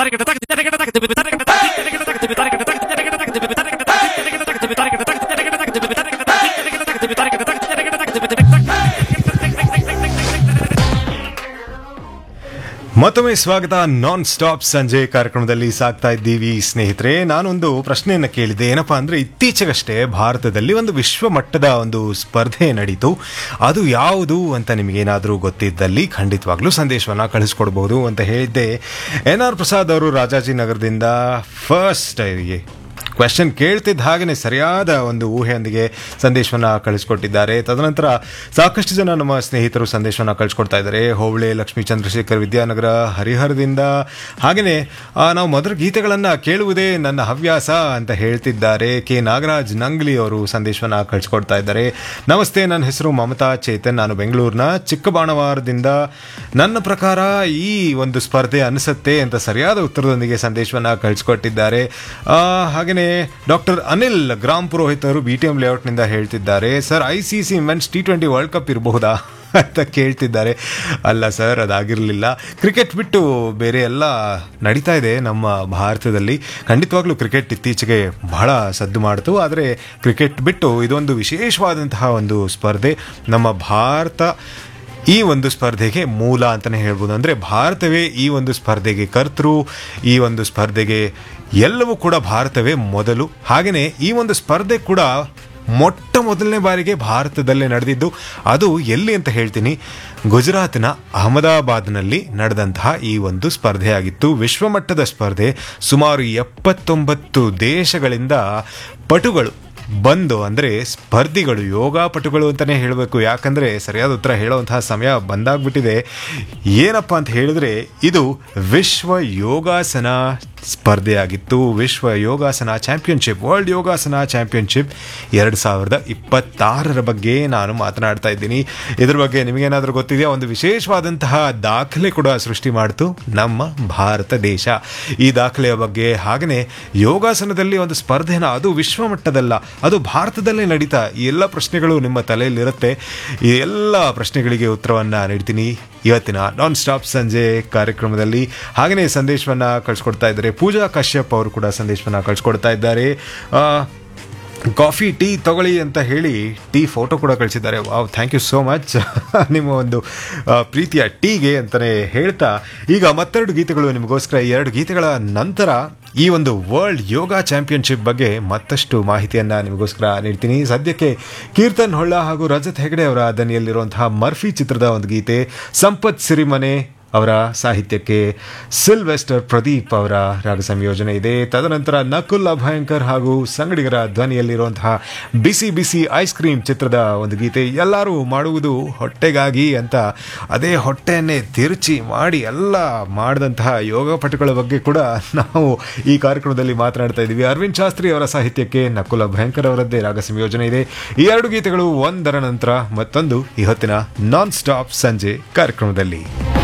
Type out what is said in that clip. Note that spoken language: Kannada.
ಮತ್ತೊಮ್ಮೆ ಸ್ವಾಗತ ನಾನ್ ಸ್ಟಾಪ್ ಸಂಜೆ ಕಾರ್ಯಕ್ರಮದಲ್ಲಿ ಸಾಕ್ತಾ ಇದ್ದೀವಿ ಸ್ನೇಹಿತರೆ ನಾನೊಂದು ಪ್ರಶ್ನೆಯನ್ನು ಕೇಳಿದೆ ಏನಪ್ಪಾ ಅಂದ್ರೆ ಇತ್ತೀಚೆಗಷ್ಟೇ ಭಾರತದಲ್ಲಿ ಒಂದು ವಿಶ್ವ ಮಟ್ಟದ ಒಂದು ಸ್ಪರ್ಧೆ ನಡೀತು ಅದು ಯಾವುದು ಅಂತ ನಿಮಗೇನಾದರೂ ಗೊತ್ತಿದ್ದಲ್ಲಿ ಖಂಡಿತವಾಗ್ಲೂ ಸಂದೇಶವನ್ನ ಕಳಿಸ್ಕೊಡ್ಬೋದು ಅಂತ ಹೇಳಿದ್ದೆ ಎನ್ ಆರ್ ಪ್ರಸಾದ್ ಅವರು ರಾಜಾಜಿನಗರದಿಂದ ಫಸ್ಟ್ ಕ್ವೆಶನ್ ಕೇಳ್ತಿದ್ದ ಹಾಗೆಯೇ ಸರಿಯಾದ ಒಂದು ಊಹೆಯೊಂದಿಗೆ ಸಂದೇಶವನ್ನು ಕಳಿಸ್ಕೊಟ್ಟಿದ್ದಾರೆ ತದನಂತರ ಸಾಕಷ್ಟು ಜನ ನಮ್ಮ ಸ್ನೇಹಿತರು ಸಂದೇಶವನ್ನು ಕಳಿಸ್ಕೊಡ್ತಾ ಇದ್ದಾರೆ ಹೋಬಳಿ ಲಕ್ಷ್ಮೀ ಚಂದ್ರಶೇಖರ್ ವಿದ್ಯಾನಗರ ಹರಿಹರದಿಂದ ಹಾಗೆಯೇ ಆ, ನಾವು ಮಧುರ ಗೀತೆಗಳನ್ನು ಕೇಳುವುದೇ ನನ್ನ ಹವ್ಯಾಸ ಅಂತ ಹೇಳ್ತಿದ್ದಾರೆ ಕೆ ನಾಗರಾಜ್ ನಂಗ್ಲಿ ಅವರು ಸಂದೇಶವನ್ನು ಕಳಿಸ್ಕೊಡ್ತಾ ಇದ್ದಾರೆ ನಮಸ್ತೆ ನನ್ನ ಹೆಸರು ಮಮತಾ ಚೇತನ್ ನಾನು ಬೆಂಗಳೂರಿನ ಚಿಕ್ಕಬಾಣವಾರದಿಂದ ನನ್ನ ಪ್ರಕಾರ ಈ ಒಂದು ಸ್ಪರ್ಧೆ ಅನಿಸುತ್ತೆ ಅಂತ ಸರಿಯಾದ ಉತ್ತರದೊಂದಿಗೆ ಸಂದೇಶವನ್ನು ಕಳಿಸ್ಕೊಟ್ಟಿದ್ದಾರೆ ಆ, ಹಾಗೆಯೇ ಡಾಕ್ಟರ್ ಅನಿಲ್ ಗ್ರಾಮ್ ಪುರೋಹಿತ್ ಅವರು ಬಿ ಟಿ ಎಂ ಲೇಔಟ್ನಿಂದ ಹೇಳ್ತಿದ್ದಾರೆ sir I C C men's T twenty world cup ಇರಬಹುದಾ ಅಂತ ಕೇಳ್ತಿದ್ದಾರೆ ಅಲ್ಲ ಸರ್ ಅದಾಗಿರಲಿಲ್ಲ ಕ್ರಿಕೆಟ್ ಬಿಟ್ಟು ಬೇರೆ ಎಲ್ಲ ನಡೀತಾ ಇದೆ ನಮ್ಮ ಭಾರತದಲ್ಲಿ ಖಂಡಿತವಾಗ್ಲೂ ಕ್ರಿಕೆಟ್ ಇತ್ತೀಚೆಗೆ ಬಹಳ ಸದ್ದು ಮಾಡ್ತು ಆದರೆ ಕ್ರಿಕೆಟ್ ಬಿಟ್ಟು ಇದೊಂದು ವಿಶೇಷವಾದಂತಹ ಒಂದು ಸ್ಪರ್ಧೆ ನಮ್ಮ ಭಾರತ ಈ ಒಂದು ಸ್ಪರ್ಧೆಗೆ ಮೂಲ ಅಂತಲೇ ಹೇಳ್ಬೋದು ಅಂದರೆ ಭಾರತವೇ ಈ ಒಂದು ಸ್ಪರ್ಧೆಗೆ ಕರ್ತೃ ಈ ಒಂದು ಸ್ಪರ್ಧೆಗೆ ಎಲ್ಲವೂ ಕೂಡ ಭಾರತವೇ ಮೊದಲು ಹಾಗೆಯೇ ಈ ಒಂದು ಸ್ಪರ್ಧೆ ಕೂಡ ಮೊಟ್ಟ ಮೊದಲನೇ ಬಾರಿಗೆ ಭಾರತದಲ್ಲೇ ನಡೆದಿದ್ದು ಅದು ಎಲ್ಲಿ ಅಂತ ಹೇಳ್ತೀನಿ ಗುಜರಾತ್ನ ಅಹಮದಾಬಾದ್ನಲ್ಲಿ ನಡೆದಂತಹ ಈ ಒಂದು ಸ್ಪರ್ಧೆಯಾಗಿತ್ತು ವಿಶ್ವಮಟ್ಟದ ಸ್ಪರ್ಧೆ ಸುಮಾರು ಎಪ್ಪತ್ತೊಂಬತ್ತು ದೇಶಗಳಿಂದ ಪಟುಗಳು ಬಂದು ಅಂದರೆ ಸ್ಪರ್ಧಿಗಳು ಯೋಗಾಪಟುಗಳು ಅಂತಲೇ ಹೇಳಬೇಕು ಯಾಕಂದರೆ ಸರಿಯಾದ ಉತ್ತರ ಹೇಳುವಂತಹ ಸಮಯ ಬಂದಾಗ್ಬಿಟ್ಟಿದೆ ಏನಪ್ಪ ಅಂತ ಹೇಳಿದ್ರೆ ಇದು ವಿಶ್ವ ಯೋಗಾಸನ ಸ್ಪರ್ಧೆಯಾಗಿತ್ತು ವಿಶ್ವ ಯೋಗಾಸನ ಚಾಂಪಿಯನ್ಶಿಪ್ ವರ್ಲ್ಡ್ ಯೋಗಾಸನ ಚಾಂಪಿಯನ್ಶಿಪ್ ಎರಡು ಸಾವಿರದ ಇಪ್ಪತ್ತಾರರ ಬಗ್ಗೆ ನಾನು ಮಾತನಾಡ್ತಾ ಇದ್ದೀನಿ ಇದ್ರ ಬಗ್ಗೆ ನಿಮಗೇನಾದರೂ ಗೊತ್ತಿದೆಯಾ ಒಂದು ವಿಶೇಷವಾದಂತಹ ದಾಖಲೆ ಕೂಡ ಸೃಷ್ಟಿ ಮಾಡಿತು ನಮ್ಮ ಭಾರತ ದೇಶ ಈ ದಾಖಲೆಯ ಬಗ್ಗೆ ಹಾಗೆಯೇ ಯೋಗಾಸನದಲ್ಲಿ ಒಂದು ಸ್ಪರ್ಧೆನ ಅದು ವಿಶ್ವ ಮಟ್ಟದಲ್ಲ ಅದು ಭಾರತದಲ್ಲೇ ನಡೀತಾ ಈ ಎಲ್ಲ ಪ್ರಶ್ನೆಗಳು ನಿಮ್ಮ ತಲೆಯಲ್ಲಿರುತ್ತೆ ಈ ಎಲ್ಲ ಪ್ರಶ್ನೆಗಳಿಗೆ ಉತ್ತರವನ್ನು ನೀಡ್ತೀನಿ ಇವತ್ತಿನ ನಾನ್ ಸ್ಟಾಪ್ ಸಂಜೆ ಕಾರ್ಯಕ್ರಮದಲ್ಲಿ ಹಾಗೆಯೇ ಸಂದೇಶವನ್ನು ಕಳಿಸ್ಕೊಡ್ತಾ ಇದ್ದಾರೆ ಪೂಜಾ ಕಶ್ಯಪ್ ಅವರು ಕೂಡ ಸಂದೇಶವನ್ನು ಕಳಿಸ್ಕೊಡ್ತಾ ಇದ್ದಾರೆ ಆ, ಕಾಫಿ ಟೀ ತಗೊಳ್ಳಿ ಅಂತ ಹೇಳಿ ಟೀ ಫೋಟೋ ಕೂಡ ಕಳಿಸಿದ್ದಾರೆ wow thank you so much ನಿಮ್ಮ ಒಂದು ಆ, ಪ್ರೀತಿಯ ಟೀಗೆ ಅಂತಲೇ ಹೇಳ್ತಾ ಈಗ ಮತ್ತೆರಡು ಗೀತೆಗಳು ನಿಮಗೋಸ್ಕರ ಈ ಎರಡು ಗೀತೆಗಳ ನಂತರ ಈ ಒಂದು ವರ್ಲ್ಡ್ ಯೋಗ ಚಾಂಪಿಯನ್ಶಿಪ್ ಬಗ್ಗೆ ಮತ್ತಷ್ಟು ಮಾಹಿತಿಯನ್ನು ನಿಮಗೋಸ್ಕರ ನೀಡ್ತೀನಿ ಸದ್ಯಕ್ಕೆ ಕೀರ್ತನ್ ಹೊಳ್ಳ ಹಾಗೂ ರಜತ್ ಹೆಗಡೆ ಅವರ ದನಿಯಲ್ಲಿರುವಂತಹ ಮರ್ಫಿ ಚಿತ್ರದ ಒಂದು ಗೀತೆ ಸಂಪತ್ ಸಿರಿಮನೆ ಅವರ ಸಾಹಿತ್ಯಕ್ಕೆ ಸಿಲ್ವೆಸ್ಟರ್ ಪ್ರದೀಪ್ ಅವರ ರಾಗ ಸಂಯೋಜನೆ ಇದೆ ತದನಂತರ ನಕುಲ್ ಅಭಯಂಕರ್ ಹಾಗೂ ಸಂಗಡಿಗರ ಧ್ವನಿಯಲ್ಲಿರುವಂತಹ ಬಿಸಿ ಬಿಸಿ ಐಸ್ ಕ್ರೀಮ್ ಚಿತ್ರದ ಒಂದು ಗೀತೆ ಎಲ್ಲರೂ ಮಾಡುವುದು ಹೊಟ್ಟೆಗಾಗಿ ಅಂತ ಅದೇ ಹೊಟ್ಟೆಯನ್ನೇ ತಿರುಚಿ ಮಾಡಿ ಎಲ್ಲ ಮಾಡಿದಂತಹ ಯೋಗ ಪಟುಗಳ ಬಗ್ಗೆ ಕೂಡ ನಾವು ಈ ಕಾರ್ಯಕ್ರಮದಲ್ಲಿ ಮಾತನಾಡ್ತಾ ಇದ್ದೀವಿ ಅರವಿಂದ್ ಶಾಸ್ತ್ರಿ ಅವರ ಸಾಹಿತ್ಯಕ್ಕೆ ನಕುಲ್ ಅಭಯಂಕರ್ ಅವರದ್ದೇ ರಾಗ ಸಂಯೋಜನೆ ಇದೆ ಈ ಎರಡು ಗೀತೆಗಳು ಒಂದರ ನಂತರ ಮತ್ತೊಂದು ಈ ಹೊತ್ತಿನ ನಾನ್ ಸ್ಟಾಪ್ ಸಂಜೆ ಕಾರ್ಯಕ್ರಮದಲ್ಲಿ